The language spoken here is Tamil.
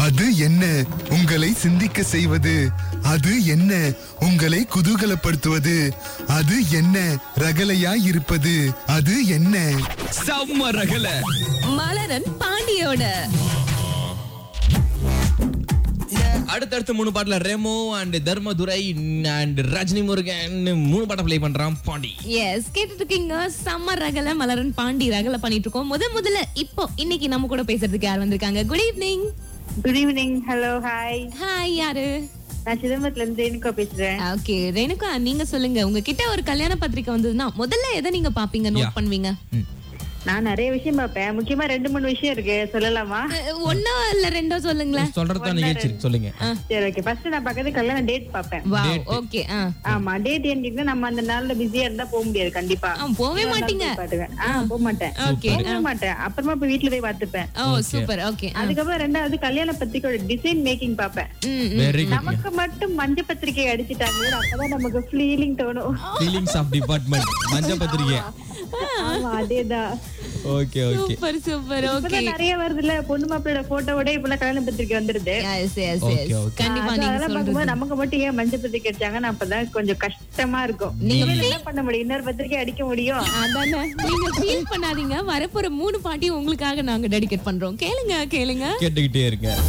அது என்ன உங்களை சிந்திக்க செய்வது அது என்ன உங்களை குதூகலப்படுத்துவது அது என்ன ரகலையாய் இருப்பது அது என்ன செம்ம ரகல மலரன் பாண்டியோட அடுத்தடுத்து மூணு பாட்டுல ரெமோ அண்ட் தர்மதுரை அண்ட் ரஜினி முருகன் மூணு பாட்டை ப்ளே பண்றான் பாண்டி எஸ் கேட்டுட்டு இருக்கீங்க சம்மர் ரகல மலரன் பாண்டி ரகல பண்ணிட்டு இருக்கோம் முத முதல்ல இப்போ இன்னைக்கு நம்ம கூட பேசுறதுக்கு யார் வந்திருக்காங்க good evening good evening hello hi hi யாரு நான் சிதம்பரத்துல இருந்து ரேணுகா பேசுறேன் ஓகே ரேணுகா நீங்க சொல்லுங்க உங்ககிட்ட ஒரு கல்யாண பத்திரிக்கை வந்ததுன்னா முதல்ல எதை நீங்க பாப்பீங்க Yeah. நோட் பண்ணுவீங்க நான் நிறைய விஷயம் பார்ப்பேன் முக்கியமா ரெண்டு மூணு விஷயம் இருக்கு சொல்லலாமா அஹ், ஒண்ணோ இல்ல ரெண்டோ சொல்லுங்களேன் சொல்றதுதான் நிகழ்ச்சி இருக்கு, சொல்லுங்க சரி ஓகே ஃபர்ஸ்ட் நான் பக்கத்து கல்யாணம் டேட் பார்ப்பேன் வாவ் ஓகே ஆ ஆமா டேட் ஏன்னு நம்ம அந்த நாள்ல பிஸியா இருந்தா போக முடியாது கண்டிப்பா ஆ, போவே மாட்டீங்க பாத்துவேன் ஆ போக மாட்டேன் ஓகே போக மாட்டேன் அப்புறமா போய் வீட்டுல போய் பார்த்துப்பேன் ஓ சூப்பர் ஓகே அதுக்கப்புறம் ரெண்டாவது கல்யாண பத்திரிக்கையோட டிசைன் மேக்கிங் பார்ப்பேன் வெரி குட் நமக்கு மட்டும் மஞ்ச பத்திரிக்கை அடிச்சிட்டாங்க அப்பதான் நமக்கு ஃபீலிங் தோணும் ஃபீலிங்ஸ் ஆஃப் டிபார்ட்மெண்ட் மஞ்ச பத்திரிகை ஆமா அதேதான் okay okay super super okay இப்பதான் நிறைய வருதுல்ல பொண்ணு மாப்பிளோட போட்டோவோட இப்பெல்லாம் கல்யாண பத்திரிக்கை வந்துருது yes yes Okay, yes okay. கண்டிப்பா அது நீங்க அதெல்லாம் சொல்றது பார்க்கும்போது நமக்கு மட்டும் ஏன் மஞ்சள் பத்திரிக்கை அடிச்சாங்கன்னு அப்பதான் கொஞ்சம் கஷ்டமா இருக்கும் நீங்க நீங்க என்ன பண்ண முடியும் இன்னொரு பத்திரிக்கை அடிக்க முடியும் அதானே நீங்க ஃபீல் பண்ணாதீங்க வரப்போற மூணு பாட்டி உங்களுக்காக நாங்க டெடிகேட் பண்றோம் கேளுங்க கேளுங்க கேட்டுக்கிட்டே இருங்க